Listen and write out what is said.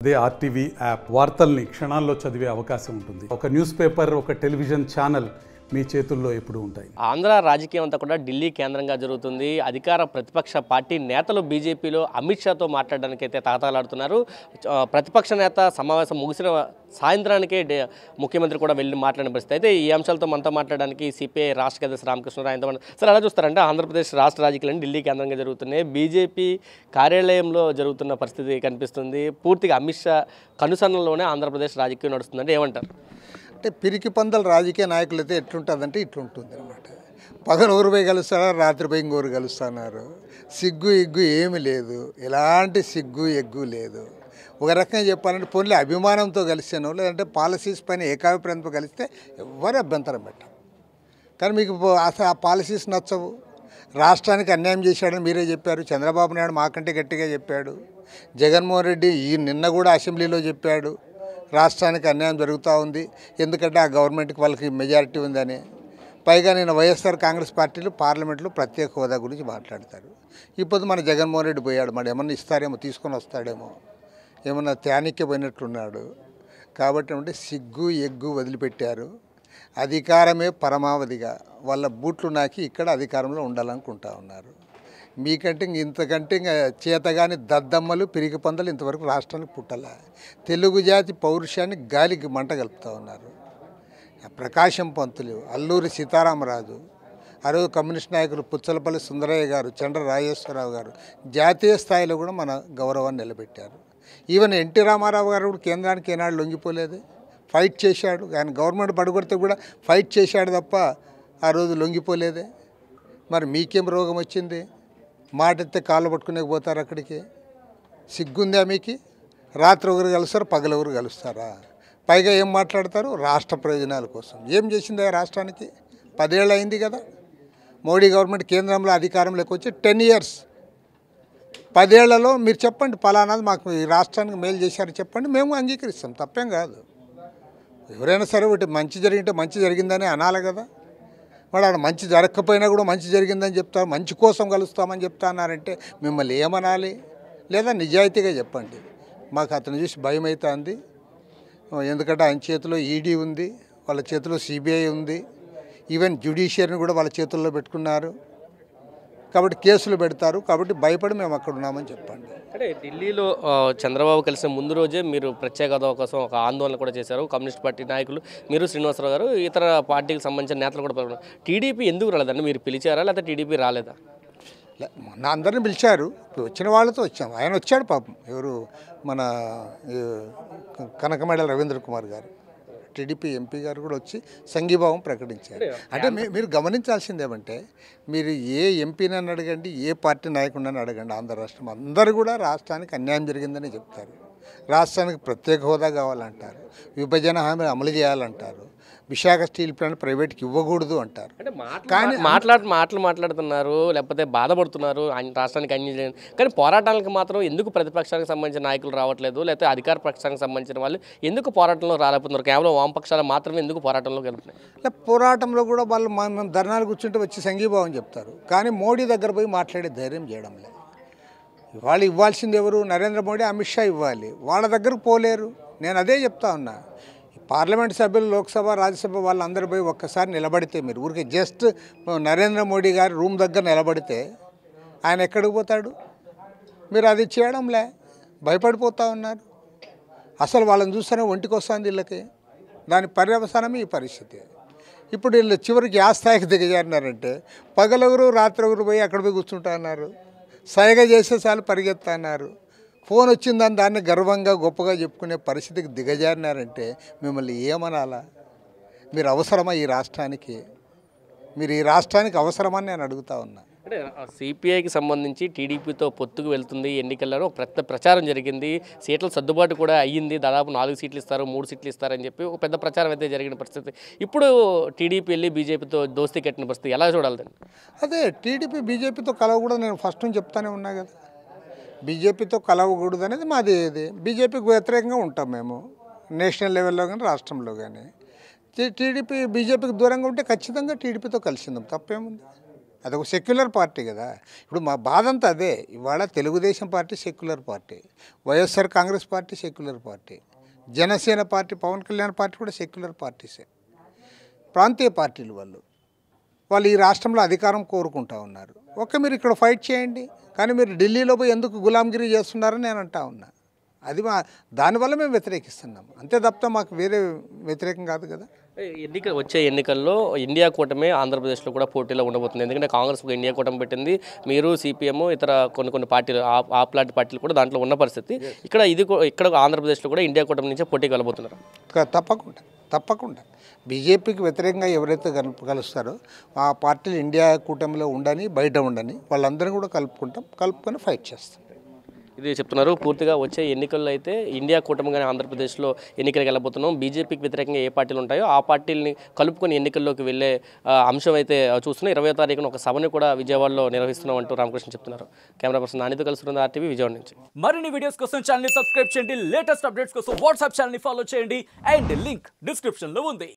అదే RTV app వార్తల్ని క్షణాల్లో చదివే అవకాశం ఉంటుంది ఒక న్యూస్ పేపర్ ఒక టెలివిజన్ ఛానల్ మీ చేతుల్లో ఎప్పుడూ ఉంటాయి ఆంధ్ర రాజకీయం అంతా కూడా ఢిల్లీ కేంద్రంగా జరుగుతుంది అధికార ప్రతిపక్ష పార్టీ నేతలు బీజేపీలో అమిత్ షాతో మాట్లాడడానికి అయితే తాతాలాడుతున్నారు ఆ, ప్రతిపక్ష నేత సమావేశం ముగిసిన సాయంత్రానికే డే- ముఖ్యమంత్రి కూడా వెళ్ళి మాట్లాడిన పరిస్థితి అయితే ఈ అంశాలతో మనతో మాట్లాడడానికి సిపిఐ రాష్ట్ర కార్యదర్శి రామకృష్ణరావు ఆయనతో మన- సార్ ఎలా చూస్తారంటే ఆంధ్రప్రదేశ్ రాష్ట్ర రాజకీయాలు ఢిల్లీ కేంద్రంగా జరుగుతున్నాయి బీజేపీ కార్యాలయంలో జరుగుతున్న పరిస్థితి కనిపిస్తుంది పూర్తిగా అమిత్ షా కనుసన్నలోనే ఆంధ్రప్రదేశ్ రాజకీయం నడుస్తుందంటే ఏమంటారు అంటే పిరికి పందల రాజకీయ నాయకులు అయితే ఎట్లుంటుందంటే ఇట్లుంటుంది అనమాట పగలు ఊరు పోయి కలుస్తారా రాత్రి పోయి ఇంకోరు కలుస్తున్నారు సిగ్గు ఇగ్గు ఏమి లేదు ఎలాంటి సిగ్గు ఎగ్గు లేదు ఒక రకంగా చెప్పాలంటే పోన్లే అభిమానంతో కలిసాను లేదంటే పాలసీస్ పైన ఏకాభిప్రాయంతో కలిస్తే ఎవ్వరు అభ్యంతరం పెట్టరు కానీ మీకు పో- అసలు ఆ పాలసీస్ నచ్చవు రాష్ట్రానికి అన్యాయం చేశాడని మీరే చెప్పారు చంద్రబాబు నాయుడు మాకంటే గట్టిగా చెప్పాడు జగన్మోహన్ రెడ్డి ఈ నిన్న కూడా అసెంబ్లీలో చెప్పాడు రాష్ట్రానికి అన్యాయం జరుగుతూ ఉంది ఎందుకంటే ఆ గవర్నమెంట్కి వాళ్ళకి మెజారిటీ ఉందని పైగా నేను వైఎస్ఆర్ కాంగ్రెస్ పార్టీలు పార్లమెంట్లో ప్రత్యేక హోదా గురించి మాట్లాడతారు ఇప్పుడు మన జగన్మోహన్ రెడ్డి పోయాడు మరి ఏమన్నా ఇస్తారేమో తీసుకొని వస్తాడేమో ఏమన్నా త్యానిక్కి పోయినట్లున్నాడు కాబట్టి అంటే సిగ్గు ఎగ్గు వదిలిపెట్టారు అధికారమే పరమావధిగా వాళ్ళ బూట్లు నాకి ఇక్కడ అధికారంలో ఉండాలనుకుంటా ఉన్నారు మీకంటే ఇంక ఇంతకంటే ఇంకా చేతగాని దద్దమ్మలు పిరిగి పందలు ఇంతవరకు రాష్ట్రానికి పుట్టలే తెలుగు జాతి పౌరుషాన్ని గాలికి మంట కలుపుతూ ఉన్నారు ప్రకాశం పంతులు అల్లూరి సీతారామరాజు ఆ రోజు కమ్యూనిస్ట్ నాయకులు పుచ్చలపల్లి సుందరయ్య గారు చండ్ర రాజేశ్వరరావు గారు జాతీయ స్థాయిలో కూడా మన గౌరవాన్ని నిలబెట్టారు ఈవెన్ ఎన్టీ రామారావు గారు కూడా కేంద్రానికి ఏనాడు లొంగిపోలేదు ఫైట్ చేశాడు ఆయన గవర్నమెంట్ పడగొడితే కూడా ఫైట్ చేశాడు తప్ప ఆ రోజు లొంగిపోలేదే మరి మీకేం రోగం వచ్చింది మాట ఎత్తే కాళ్ళు పట్టుకునే పోతారు అక్కడికి సిగ్గుందా మీకు రాత్రి ఒకరు కలుస్తారు పగలు ఒకరు కలుస్తారా పైగా ఏం మాట్లాడతారు రాష్ట్ర ప్రయోజనాల కోసం ఏం చేసింది ఆ రాష్ట్రానికి పదేళ్ళు అయింది కదా మోడీ గవర్నమెంట్ కేంద్రంలో అధికారంలోకి వచ్చి టెన్ ఇయర్స్ పదేళ్లలో మీరు చెప్పండి పలానాది మాకు ఈ రాష్ట్రానికి మేలు చేశారు చెప్పండి మేము అంగీకరిస్తాం తప్పేం కాదు ఎవరైనా సరే ఒకటి మంచి జరిగింటే మంచి జరిగిందని అనాలి కదా వాడు ఆడ మంచి జరగకపోయినా కూడా మంచి జరిగిందని చెప్తారు మంచి కోసం కలుస్తామని చెప్తా అన్నారంటే మిమ్మల్ని ఏమనాలి లేదా నిజాయితీగా చెప్పండి మాకు అతను చూసి భయం అవుతుంది ఎందుకంటే ఆయన చేతిలో ఈడీ ఉంది వాళ్ళ చేతిలో సిబిఐ ఉంది ఈవెన్ జ్యుడిషియరీని కూడా వాళ్ళ చేతుల్లో పెట్టుకున్నారు కాబట్టి కేసులు పెడతారు కాబట్టి భయపడి మేము అక్కడ ఉన్నామని చెప్పండి అంటే ఢిల్లీలో ఆ, చంద్రబాబు కలిసిన ముందు రోజే మీరు ప్రత్యేక హోదా కోసం ఒక ఆందోళన కూడా చేశారు కమ్యూనిస్ట్ పార్టీ నాయకులు మీరు శ్రీనివాసరావు గారు ఇతర పార్టీకి సంబంధించిన నేతలు కూడా పాల్గొన్నారు టీడీపీ ఎందుకు రాలేదండి మీరు పిలిచారా లేకపోతే టీడీపీ రాలేదా లే, మొన్న అందరిని పిలిచారు ఇప్పుడు వచ్చిన వాళ్ళతో వచ్చాం ఆయన వచ్చాడు పాపం ఎవరు మన ఈ, కనకమేడల రవీంద్ర కుమార్ గారు టీడీపీ ఎంపీ గారు కూడా వచ్చి సంఘీభావం ప్రకటించారు అంటే మీ- మీరు గమనించాల్సింది ఏమంటే మీరు ఏ ఎంపీనని అడగండి ఏ పార్టీ నాయకుడిని అడగండి ఆంధ్ర రాష్ట్రం అందరూ కూడా రాష్ట్రానికి అన్యాయం జరిగిందని చెప్తారు రాష్ట్రానికి ప్రత్యేక హోదా కావాలంటారు విభజన హామీ అమలు చేయాలంటారు విశాఖ స్టీల్ ప్లాంట్ ప్రైవేట్కి ఇవ్వకూడదు అంటారు అంటే కానీ మాట్లాడు మాటలు మాట్లాడుతున్నారు లేకపోతే బాధపడుతున్నారు ఆయన రాష్ట్రానికి అన్ని కానీ పోరాటాలకు మాత్రం ఎందుకు ప్రతిపక్షానికి సంబంధించిన నాయకులు రావట్లేదు లేకపోతే అధికార పక్షానికి సంబంధించిన వాళ్ళు ఎందుకు పోరాటంలో రాలేకపోతున్నారు కేవలం వామపక్షాలు మాత్రమే ఎందుకు పోరాటంలో గెలుపుతున్నాయి ఇలా పోరాటంలో కూడా వాళ్ళు మా- మేము ధర్నాలు కూర్చుంటే వచ్చి సంఘీభావం చెప్తారు కానీ మోడీ దగ్గర పోయి మాట్లాడే ధైర్యం చేయడం లేదు వాళ్ళు ఇవ్వాల్సింది ఎవరు నరేంద్ర మోడీ అమిత్ షా ఇవ్వాలి వాళ్ళ దగ్గరకు పోలేరు నేను అదే చెప్తా ఉన్నా ఈ పార్లమెంట్ సభ్యులు లోక్సభ రాజ్యసభ వాళ్ళందరూ పోయి ఒక్కసారి నిలబడితే మీరు ఊరికే జస్ట్ నరేంద్ర మోడీ గారి రూమ్ దగ్గర నిలబడితే ఆయన ఎక్కడికి పోతాడు మీరు అది చేయడంలే భయపడిపోతూ ఉన్నారు అసలు వాళ్ళని చూస్తేనే ఒంటికి వస్తుంది వీళ్ళకి దాని పర్యవసానమే ఈ పరిస్థితి ఇప్పుడు వీళ్ళు చివరికి ఆ స్థాయికి దిగజారినారంటే పగలొగరు రాత్రొగరు పోయి అక్కడ పోయి కూర్చుంటా అన్నారు సైగ చేసే చాలు పరిగెత్తా అన్నారు ఫోన్ వచ్చిందని దాన్ని గర్వంగా గొప్పగా చెప్పుకునే పరిస్థితికి దిగజారినారంటే మిమ్మల్ని ఏమనాలా మీరు అవసరమా ఈ రాష్ట్రానికి మీరు ఈ రాష్ట్రానికి అవసరమని నేను అడుగుతా ఉన్నా అంటే సిపిఐకి సంబంధించి టీడీపీతో పొత్తుకు వెళ్తుంది ఎన్నికల్లో ఒక పెద్ద ప్రచారం జరిగింది సీట్ల సర్దుబాటు కూడా అయ్యింది దాదాపు నాలుగు సీట్లు ఇస్తారు మూడు సీట్లు ఇస్తారని చెప్పి ఒక పెద్ద ప్రచారం అయితే జరిగిన పరిస్థితి ఇప్పుడు టీడీపీ వెళ్ళి బీజేపీతో దోస్తీ కట్టిన పరిస్థితి ఎలా చూడాలి దాన్ని అదే టీడీపీ బీజేపీతో కలవకూడదు నేను ఫస్ట్ నుంచి చెప్తానే ఉన్నా కదా బీజేపీతో కలవకూడదు అనేది మాది ఇది బీజేపీకి వ్యతిరేకంగా ఉంటాం మేము నేషనల్ లెవెల్లో కానీ రాష్ట్రంలో కానీ టీ- టీడీపీ బీజేపీకి దూరంగా ఉంటే ఖచ్చితంగా టీడీపీతో కలిసిందాం తప్పేముంది అదొక సెక్యులర్ పార్టీ కదా ఇప్పుడు మా బాధ అంతా అదే ఇవాళ Telugu Desam party secular party YSR Congress party secular party Jana Sena party Pawan Kalyan party కూడా సెక్యులర్ పార్టీసే ప్రాంతీయ పార్టీలు వాళ్ళు వాళ్ళు ఈ రాష్ట్రంలో అధికారం కోరుకుంటా ఉన్నారు ఒక్క మీరు ఇక్కడ ఫైట్ చేయండి కానీ మీరు ఢిల్లీలో పోయి ఎందుకు గులాంగిరి చేస్తున్నారని నేను అంటా ఉన్నా అది మా దానివల్ల మేము వ్యతిరేకిస్తున్నాం అంతే తప్ప మాకు వేరే వ్యతిరేకం కాదు కదా ఎన్నిక వచ్చే ఎన్నికల్లో ఇండియా కూటమి ఆంధ్రప్రదేశ్లో కూడా పోటీలో ఉండబోతుంది ఎందుకంటే కాంగ్రెస్ ఒక ఇండియా కూటమి పెట్టింది మీరు సిపిఎం ఇతర కొన్ని కొన్ని పార్టీలు ఆ- ఆ ప్లాంటి పార్టీలు కూడా దాంట్లో ఉన్న పరిస్థితి ఇక్కడ ఇది కూ- ఇక్కడ ఆంధ్రప్రదేశ్లో కూడా ఇండియా కూటమి నుంచే పోటీ కలబోతున్నారు క- తప్పకుండా తప్పకుండా బీజేపీకి వ్యతిరేకంగా ఎవరైతే కలుపు కలుస్తారో ఆ పార్టీలు ఇండియా కూటమిలో ఉండని బయట ఉండని వాళ్ళందరినీ కూడా కలుపుకుంటాం కలుపుకొని ఫైట్ చేస్తాం ఇది చెప్తున్నారు పూర్తిగా వచ్చే ఎన్నికల్లో అయితే ఇండియా కూటమిగానే ఆంధ్రప్రదేశ్లో ఎన్నికలకు వెళ్ళబోతున్నాం బీజేపీకి వ్యతిరేకంగా ఏ పార్టీలు ఉంటాయో ఆ పార్టీలని కలుపుకొని ఎన్నికల్లోకి వెళ్ళే ఆ, అంశం అయితే చూస్తున్నాం ఇరవై తారీఖున ఒక సభని కూడా విజయవాడలో నిర్వహిస్తున్నాం అంటూ రామకృష్ణ చెప్తున్నారు కెమెరా పర్సన్ నానితో కలిసి ఆర్టీవీ విజయవాడ నుంచి మరిన్ని వీడియోస్ కోసం ఛానల్ సబ్స్క్రైబ్ చేయండి లేటెస్ట్ అప్డేట్స్ కోసం వాట్సాప్ ఛానల్ ఫాలో చేయండి అండ్ లింక్ డిస్క్రిప్షన్ లో ఉంది